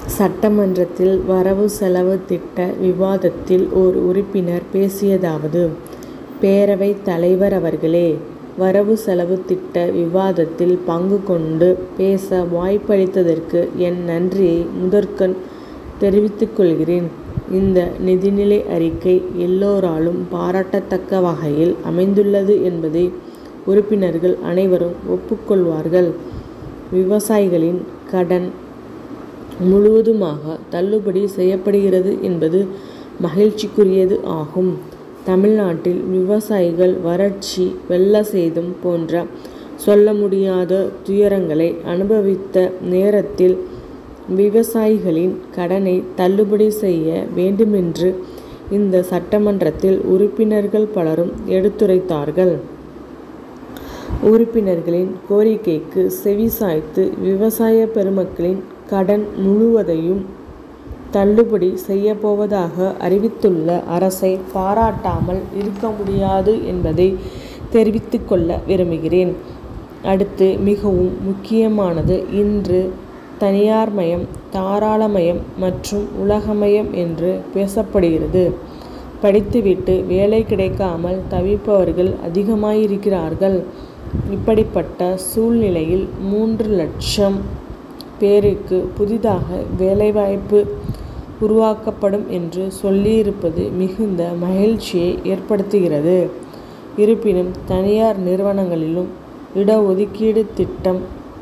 சட்டமன்றத்தில் வரவு செலவு திட்ட விவாதத்தில் ஓர் உறுப்பினர் பேசியதாவது பேரவைத் தலைவர் அவர்களே வரவு செலவு திட்ட விவாதத்தில் பங்கு கொண்டு பேச வாய்ப்பளித்ததற்கு என் நன்றியை முதற்கண் தெரிவித்துக் கொள்கிறேன். இந்த நிதிநிலை அறிக்கை எல்லோராலும் பாராட்டத்தக்க வகையில் அமைந்துள்ளது என்பதை உறுப்பினர்கள் அனைவரும் ஒப்புக் கொள்வார்கள். விவசாயிகளின் கடன் முழுவதுமாக தள்ளுபடி செய்யப்படுகிறது என்பது மகிழ்ச்சிக்குரியது ஆகும். தமிழ்நாட்டில் விவசாயிகள் வறட்சி வெள்ள சேதம் போன்ற சொல்ல முடியாத துயரங்களை அனுபவித்த நேரத்தில் விவசாயிகளின் கடனை தள்ளுபடி செய்ய வேண்டுமென்று இந்த சட்டமன்றத்தில் உறுப்பினர்கள் பலரும் எடுத்துரைத்தார்கள். உறுப்பினர்களின் கோரிக்கைக்கு செவிசாய்த்து விவசாய பெருமக்களின் கடன் முழுவதையும் தள்ளுபடி செய்யப்போவதாக அறிவித்துள்ள அரசை பாராட்டாமல் இருக்க முடியாது என்பதை தெரிவித்துக் கொள்ள விரும்புகிறேன். அடுத்து மிகவும் முக்கியமானது இன்று தனியார்மயம் தாராளமயம் மற்றும் உலகமயம் என்று பேசப்படுகிறது. படித்துவிட்டு வேலை கிடைக்காமல் தவிப்பவர்கள் அதிகமாயிருக்கிறார்கள். இப்படிப்பட்ட சூழ்நிலையில் மூன்று லட்சம் பேருக்கு புதிதாக வேலைவாய்ப்பு உருவாக்கப்படும் என்று சொல்லியிருப்பது மிகுந்த மகிழ்ச்சியை ஏற்படுத்துகிறது. இருப்பினும் தனியார் நிறுவனங்களிலும் இட ஒதுக்கீடு திட்டம்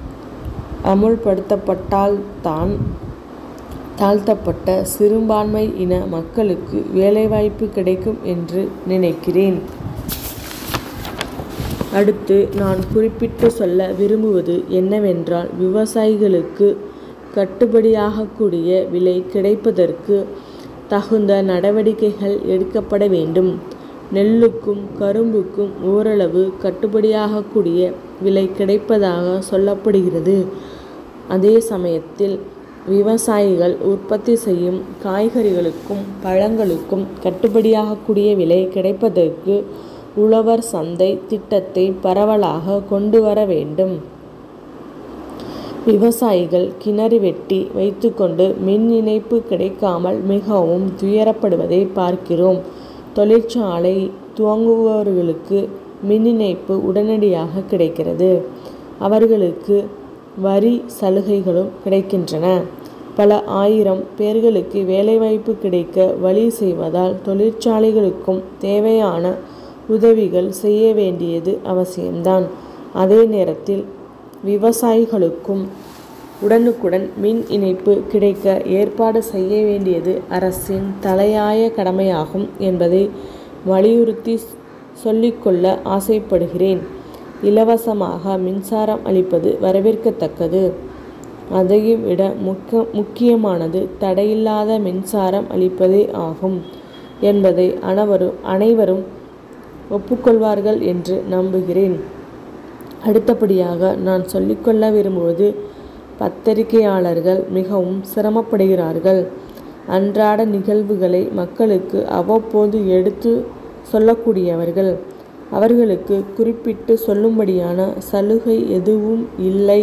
அமுல்படுத்தப்பட்டால்தான் தாழ்த்தப்பட்ட சிறுபான்மை இன மக்களுக்கு வேலைவாய்ப்பு கிடைக்கும் என்று நினைக்கிறேன். அடுத்து நான் குறிப்பிட்டு சொல்ல விரும்புவது என்னவென்றால் விவசாயிகளுக்கு கட்டுப்படியாகக்கூடிய விலை கிடைப்பதற்கு தகுந்த நடவடிக்கைகள் எடுக்கப்பட வேண்டும். நெல்லுக்கும் கரும்புக்கும் ஓரளவு கட்டுப்படியாகக்கூடிய விலை கிடைப்பதாக சொல்லப்படுகிறது. அதே சமயத்தில் விவசாயிகள் உற்பத்தி செய்யும் காய்கறிகளுக்கும் பழங்களுக்கும் கட்டுப்படியாகக்கூடிய விலை கிடைப்பதற்கு உழவர் சந்தை திட்டத்தை பரவலாக கொண்டு வர வேண்டும். விவசாயிகள் கிணறு வெட்டி வைத்துக் கொண்டு மின் இணைப்பு கிடைக்காமல் மிகவும் துயரப்படுவதை பார்க்கிறோம். தொழிற்சாலை துவங்குபவர்களுக்கு மின் இணைப்பு உடனடியாக கிடைக்கிறது. அவர்களுக்கு வரி சலுகைகளும் கிடைக்கின்றன. பல ஆயிரம் பேர்களுக்கு வேலைவாய்ப்பு கிடைக்க வழி செய்வதால் தொழிற்சாலைகளுக்கும் தேவையான உதவிகள் செய்ய வேண்டியது அவசியம்தான். அதே நேரத்தில் விவசாயிகளுக்கும் உடனுக்குடன் மின் இணைப்பு கிடைக்க ஏற்பாடு செய்ய வேண்டியது அரசின் தலையாய கடமையாகும் என்பதை வலியுறுத்தி சொல்லிக் கொள்ள ஆசைப்படுகிறேன். இலவசமாக மின்சாரம் அளிப்பது வரவேற்கத்தக்கது. அதையும் விட முக்கியமானது தடையில்லாத மின்சாரம் அளிப்பதே ஆகும் என்பதை அனைவரும் ஒப்புக் கொள்வார்கள் என்று நம்புகிறேன். அடுத்தபடியாக நான் சொல்லிக் கொள்ள விரும்புவது பத்திரிகையாளர்கள் மிகவும் சிரமப்படுகிறார்கள். அன்றாட நிகழ்வுகளை மக்களுக்கு அவ்வப்போது எடுத்துச் சொல்லக்கூடியவர்கள். அவர்களுக்கு குறிப்பிட்டு சொல்லும்படியான சலுகை எதுவும் இல்லை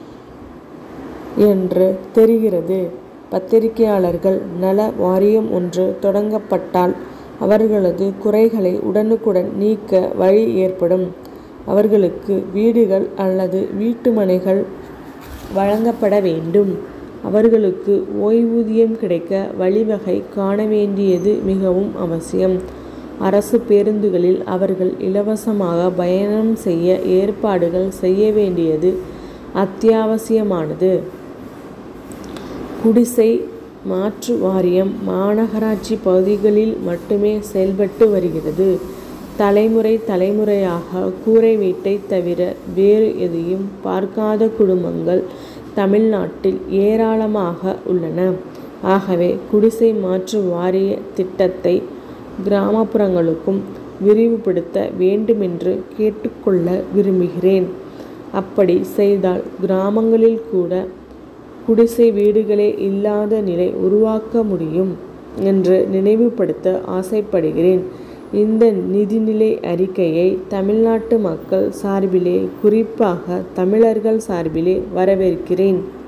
என்று தெரிகிறது. பத்திரிகையாளர்கள் நல வாரியம் ஒன்று தொடங்கப்பட்டால் அவர்களது குறைகளை உடனுக்குடன் நீக்க வழி ஏற்படும். அவர்களுக்கு வீடுகள் அல்லது வீட்டுமனைகள் வழங்கப்பட வேண்டும். அவர்களுக்கு ஓய்வூதியம் கிடைக்க வழிவகை காண வேண்டியது மிகவும் அவசியம். அரசு பேருந்துகளில் அவர்கள் இலவசமாக பயணம் செய்ய ஏற்பாடுகள் செய்ய வேண்டியது அத்தியாவசியமானது. குடிசை மாற்று வாரியம் மாநகராட்சி பகுதிகளில் மட்டுமே செயல்பட்டு வருகிறது. தலைமுறை தலைமுறையாக கூரை வீட்டைத் தவிர வேறு எதையும் பார்க்காத குடும்பங்கள் தமிழ்நாட்டில் ஏராளமாக உள்ளன. ஆகவே குடிசை மாற்று வாரிய திட்டத்தை கிராமப்புறங்களுக்கும் விரிவுபடுத்த வேண்டுமென்று கேட்டுக் கொள்ள விரும்புகிறேன். அப்படி செய்தால் கிராமங்களில் கூட குடிசை வீடுகளே இல்லாத நிலை உருவாக்க முடியும் என்று நினைவுபடுத்த ஆசைப்படுகிறேன். இந்த நிதிநிலை அறிக்கையை தமிழ்நாட்டு மக்கள் சார்பிலே குறிப்பாக தமிழர்கள் சார்பிலே வரவேற்கிறேன்.